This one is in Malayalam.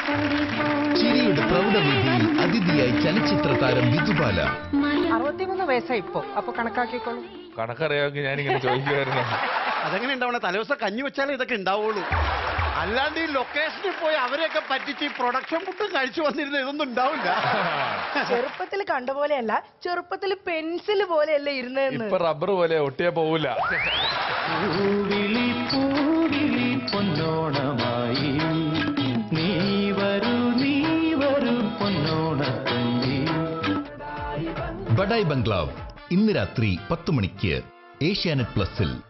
ചിരിയുടെ പ്രൗഢവേദിയിൽ അതിഥിയായി ചലച്ചിത്ര താരം വിധുബാല അറുപത്തിമൂന്ന് വയസ്സായി ഇപ്പോ അപ്പൊ കണക്കാക്കിക്കോളൂ കണക്കറിയാമെങ്കിൽ ഞാനിങ്ങനെ ചോദിക്കുമായിരുന്നു അതെങ്ങനെ ഉണ്ടാവണേ തലേദിവസം കഞ്ഞി വെച്ചാലേ ഇതൊക്കെ ഉണ്ടാവുള്ളൂ അല്ലാണ്ട് ഈ ലൊക്കേഷനിൽ പോയി അവരെയൊക്കെ പറ്റിച്ച് ഈ പ്രൊഡക്ഷൻ ഫുഡ് കഴിച്ചു വന്നിരുന്ന ഇതൊന്നും ഉണ്ടാവില്ല ചെറുപ്പത്തിൽ കണ്ട പോലെയല്ല ചെറുപ്പത്തിൽ പെൻസിൽ പോലെയല്ലേ ഇരുന്നതെന്ന് ഇപ്പൊ റബ്ബർ പോലെ ഒട്ടിയാ പോവില്ല പൂവിളി പൂവിളി പൊന്നോണമായി നീ വരൂ നീ വരൂ പൊന്നോണത്തുമ്പി ബഡായ് ബംഗ്ലാവ് ഇന്ന് രാത്രി പത്ത് മണിക്ക് ഏഷ്യാനെറ്റ് പ്ലസിൽ